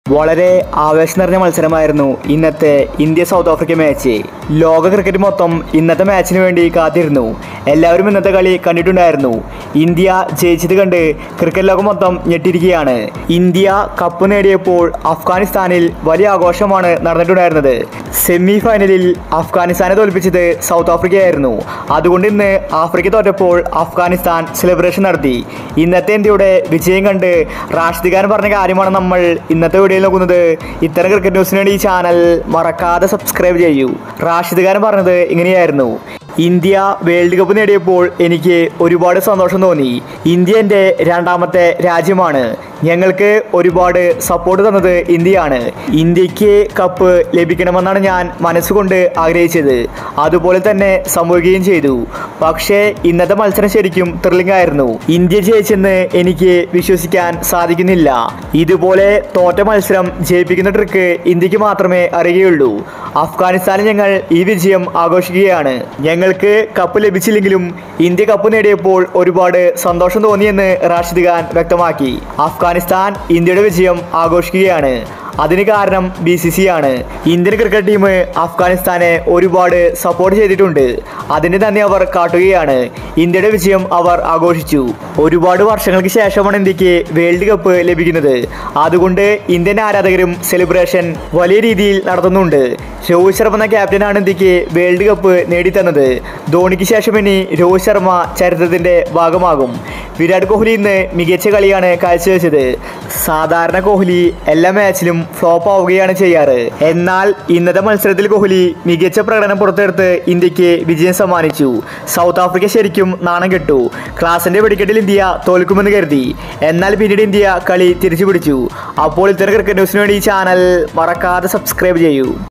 വളരെ ആവേശം നിറഞ്ഞ മത്സരമായിരുന്നു ഇന്നത്തെ ഇന്ത്യ സൗത്ത് ആഫ്രിക്ക മാച്ച് ലോക ക്രിക്കറ്റ് മൊത്തം ഇന്നത്തെ മാച്ചിന് വേണ്ടി കാത്തിരുന്നു എല്ലാവരും ഇന്നത്തെ കളി കണ്ടിട്ടുണ്ടായിരുന്നു ഇന്ത്യ ജയിച്ചത് കണ്ട് ക്രിക്കറ്റ് ലോകം മൊത്തം ഞെട്ടിയിരിക്കുകയാണ് ഇന്ത്യ കപ്പ് നേടിയപ്പോൾ അഫ്ഗാനിസ്ഥാനിൽ വലിയ ആഘോഷമാണ് നടന്നിട്ടുണ്ടായിരുന്നത് സെമി ഫൈനലിൽ അഫ്ഗാനിസ്ഥാനെ തോൽപ്പിച്ചത് സൗത്ത് ആഫ്രിക്കയായിരുന്നു അതുകൊണ്ട് ഇന്ന് ആഫ്രിക്ക തോറ്റപ്പോൾ അഫ്ഗാനിസ്ഥാൻ സെലിബ്രേഷൻ നടത്തി ഇന്നത്തെ ഇന്ത്യയുടെ വിജയം കണ്ട് റാഷിദ് ഖാൻ പറഞ്ഞ കാര്യമാണ് നമ്മൾ ഇന്നത്തെ വീഡിയോയിൽ നോക്കുന്നത് ഇത്തരം ക്രിക്കറ്റ് ന്യൂസിന് വേണ്ടി ഈ ചാനൽ മറക്കാതെ സബ്സ്ക്രൈബ് ചെയ്യൂ റാഷിദ് ഖാൻ പറഞ്ഞത് ഇങ്ങനെയായിരുന്നു ഇന്ത്യ വേൾഡ് കപ്പ് നേടിയപ്പോൾ എനിക്ക് ഒരുപാട് സന്തോഷം തോന്നി ഇന്ത്യ എൻ്റെ രണ്ടാമത്തെ രാജ്യമാണ് ഞങ്ങൾക്ക് ഒരുപാട് സപ്പോർട്ട് തന്നത് ഇന്ത്യയാണ് ഇന്ത്യക്ക് കപ്പ് ലഭിക്കണമെന്നാണ് ഞാൻ മനസ്സുകൊണ്ട് ആഗ്രഹിച്ചത് അതുപോലെ തന്നെ സംഭവിക്കുകയും ചെയ്തു പക്ഷേ ഇന്നത്തെ മത്സരം ശരിക്കും ത്രില്ലിംഗ് ആയിരുന്നു ഇന്ത്യ ജയിച്ചെന്ന് എനിക്ക് വിശ്വസിക്കാൻ സാധിക്കുന്നില്ല ഇതുപോലെ തോറ്റ മത്സരം ജയിപ്പിക്കുന്ന ട്രിക്ക് ഇന്ത്യക്ക് മാത്രമേ അറിയുകയുള്ളൂ അഫ്ഗാനിസ്ഥാനിൽ ഞങ്ങൾ ഈ വിജയം ആഘോഷിക്കുകയാണ് ഞങ്ങൾക്ക് കപ്പ് ലഭിച്ചില്ലെങ്കിലും ഇന്ത്യ കപ്പ് നേടിയപ്പോൾ ഒരുപാട് സന്തോഷം തോന്നിയെന്ന് റാഷിദ് ഖാൻ വ്യക്തമാക്കി അഫ്ഗാനിസ്ഥാൻ ഇന്ത്യയുടെ വിജയം ആഘോഷിക്കുകയാണ് അതിന് കാരണം ബി സി സി ആണ് ഇന്ത്യൻ ക്രിക്കറ്റ് ടീം അഫ്ഗാനിസ്ഥാനെ ഒരുപാട് സപ്പോർട്ട് ചെയ്തിട്ടുണ്ട് അതിന് തന്നെ അവർ കാട്ടുകയാണ് ഇന്ത്യയുടെ വിജയം അവർ ആഘോഷിച്ചു ഒരുപാട് വർഷങ്ങൾക്ക് ശേഷമാണ് ഇന്ത്യക്ക് വേൾഡ് കപ്പ് ലഭിക്കുന്നത് അതുകൊണ്ട് ഇന്ത്യൻ ആരാധകരും സെലിബ്രേഷൻ വലിയ രീതിയിൽ നടത്തുന്നുണ്ട് രോഹിത് ശർമ്മ എന്ന ക്യാപ്റ്റനാണ് ഇന്ത്യക്ക് വേൾഡ് കപ്പ് നേടിത്തന്നത് ധോണിക്ക് ശേഷം ഇനി രോഹിത് ശർമ്മ ചരിത്രത്തിന്റെ ഭാഗമാകും വിരാട് കോഹ്ലി ഇന്ന് മികച്ച കളിയാണ് കാഴ്ചവെച്ചത് സാധാരണ കോഹ്ലി എല്ലാ മാച്ചിലും ഫ്ലോപ്പ് ആവുകയാണ് ചെയ്യാറ് എന്നാൽ ഇന്നത്തെ മത്സരത്തിൽ കോഹ്ലി മികച്ച പ്രകടനം പുറത്തെടുത്ത് ഇന്ത്യക്ക് വിജയം സമ്മാനിച്ചു സൗത്ത് ആഫ്രിക്ക ശരിക്കും നാണം കെട്ടു ക്ലാസിന്റെ വെടിക്കെട്ടിൽ ഇന്ത്യ തോൽക്കുമെന്ന് കരുതി എന്നാൽ പിന്നീട് ഇന്ത്യ കളി തിരിച്ചു പിടിച്ചു അപ്പോൾ ഇത്തരം ക്രിക്കറ്റ് ന്യൂസിന് വേണ്ടി ഈ ചാനൽ മറക്കാതെ സബ്സ്ക്രൈബ് ചെയ്യൂ